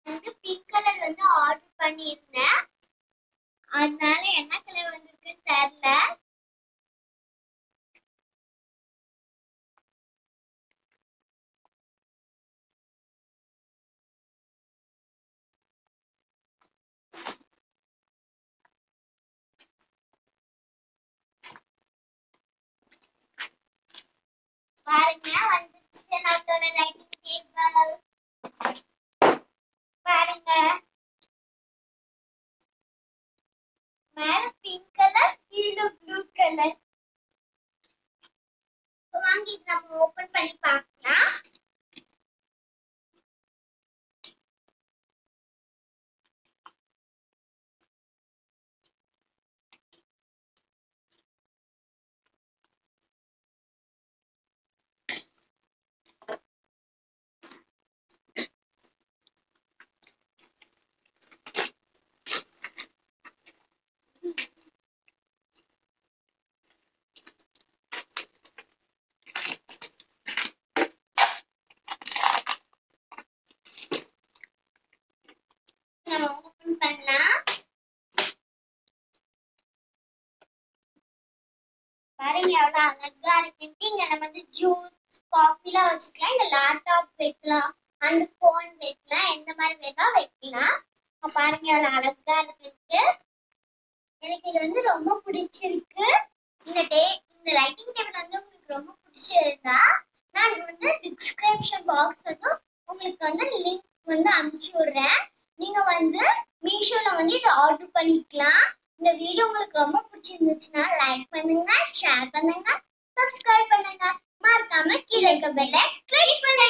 வந்து pink colour வந்து order பண்ணியிருந்தேன் அதனால என்ன கலர் வந்திருக்குன்னு தெரியல பாருங்க வந்துருச்சு நம்மளோட ரைட்டிங் டேபிள் பாருங்க மேல பிங்க் கலர் கீழே ப்ளூ கலர் வாங்கி இதை நம்ம ஓபன் பண்ணி பார்க்கலாம் நம்ம ஓபன் பண்ணலாம் பாருங்க எவ்வளவு அழகா இருக்குன்ட்டு இங்க நம்ம வந்து ஜூஸ் காஃபிலாம் வச்சுக்கலாம் இங்க லேப்டாப் வைக்கலாம் அந்த போன் வைக்கலாம் எந்த மாதிரி வேணா வைக்கலாம் இங்க பாருங்க எவ்வளவு அழகா இருக்குன்ட்டு எனக்கு இது வந்து ரொம்ப பிடிச்சிருக்கு இந்த டே இந்த ரைட்டிங் டேபிள் வந்து உங்களுக்கு ரொம்ப பிடிச்சிருந்தா நான் வந்து டிஸ்கிரிப்ஷன் பாக்ஸ் வந்து உங்களுக்கு வந்து லிங்க் வந்து அனுப்பிச்சு விடுறேன் நீங்க வந்து மீஷோல வந்து இதை ஆர்டர் பண்ணிக்கலாம் இந்த வீடியோ உங்களுக்கு ரொம்ப பிடிச்சிருந்துச்சுன்னா லைக் பண்ணுங்க ஷேர் பண்ணுங்க சப்ஸ்கிரைப் பண்ணுங்க மறக்காம கீழே இருக்க பெல்லை கிளிக் பண்ணுங்க